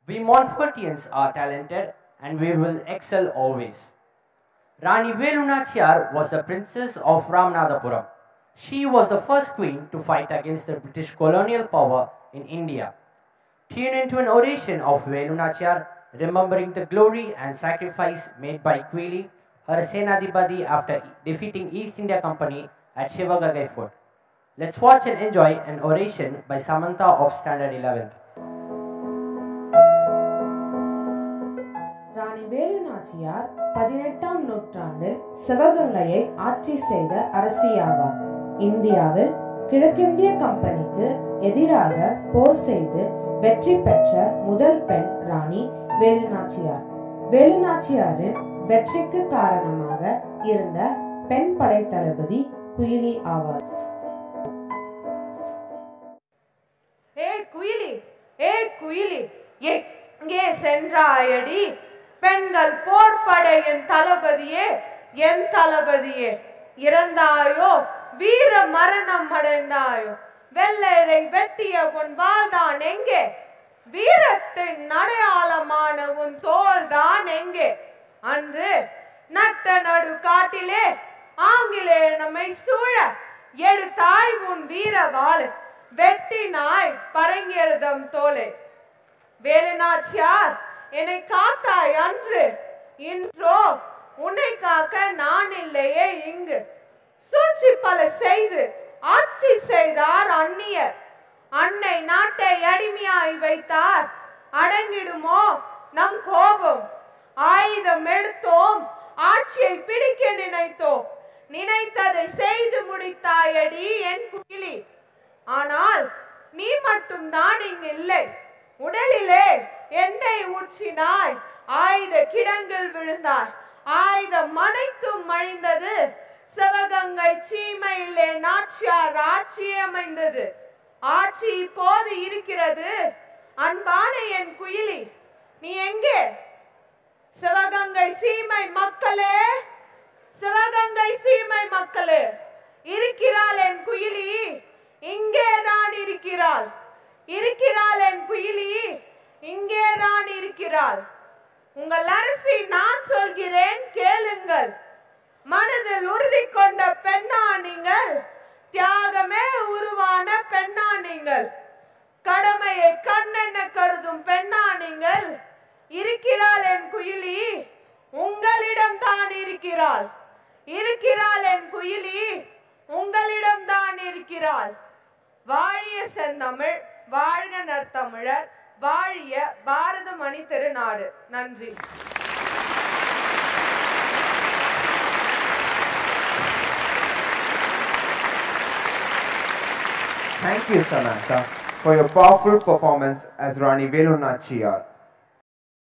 We Montfortians are talented and we will excel always. Rani Velunachiyar was the princess of Ramanathapuram. She was the first queen to fight against the British colonial power in India. Tune into an oration of Velunachiyar remembering the glory and sacrifice made by Quili, her Senadipati after defeating East India Company at Shivagagai Fort. Let's watch and enjoy an oration by Samantha of Standard 11th. ராணி வேலு நாச்சியார் பதினெட்டாம் நூற்றாண்டில் சிவகங்கையை ஆட்சி செய்த அரசியாவார் இந்தியாவில் கிழக்கிந்திய கம்பெனிக்கு எதிராக போர் செய்து வெற்றி பெற்ற முதல் பெண் ராணி வேலுநாச்சியார் வேலுநாச்சியாரின் வெற்றிக்கு காரணமாக இருந்த பெண் படை தளபதி குயிலி ஆவார் ஏ குயிலி ஏ குயிலி எங்கே சென்றாயடி பெண்கள் போர்ப்படையின் தளபதியே என் தளபதியே இறந்தாயோ வீர மரணம் அடைந்தாயோ வெள்ளரை வெட்டிய உன் வாழ்தான் எங்கே வீரத்தின் அடையாளமான உன் தோள்தான் எங்கே அன்று நட்ட நடு காட்டிலே ஆங்கிலே நம்மை சூழ எடுத்தாய் உன் வீர வாள் வெட்டினாய் பரங்கியர்தம் தோலே வேலுநாச்சியார் என்னை காத்தாய் அன்று இன்றோ உன்னை காக்க நான் இல்லையே இங்கு சூழ்ச்சி பல செய்து ஆட்சி செய்தார் அந்நியர் அன்னை நாட்டை அடிமையாய் வைத்தார் அடங்கிடுமோ நம் கோபம் ஆயுதம் எடுத்தோம் ஆட்சியை பிடிக்க நினைத்தோம் நினைத்ததை செய்து முடித்தாயடி என் குயிலி ஆனால் நீ மட்டும் தான் இங்கு இல்லை உடலிலே எண்ணெய் ஊற்றினாய் ஆயுத கிடங்கில் விழுந்தாய் ஆயுதம் அனைத்தும் மழிந்தது சிவகங்கை சீமையிலே நாச்சியார் ஆட்சி அமைந்தது ஆட்சி இப்போது இருக்கிறது அன்பான என் குயிலி நீ எங்கே சிவகங்கை சீமை மக்களே சிவகங்கை சீமை மக்களே இருக்கிறாள் என் குயிலி இங்கே தான் இருக்கிறாள் இருக்கிறாள் என் குயிலி இங்கே தான் இருக்கிறாள் உங்கள் அரசி நான் சொல்கிறேன் கேளுங்கள் மனதில் உறுதி கொண்ட பெண்ணா நீங்கள் தியாகமே உருவான பெண்ணா நீங்கள் கடமையை கண்ணென கருதும் பெண்ணா நீங்கள் இருக்கிறாள் என் குயிலி உங்களிடம் தான் இருக்கிறாள் இருக்கிறாள் என் குயிலி உங்களிடம் தான் இருக்கிறாள் வாழிய செந்தமிழ் வாழ்க நற்தமிழர் வாழிய பாரத மணி திருநாடு நன்றி Thank you, Samantha, for your powerful performance as Rani Velu Nachiyar.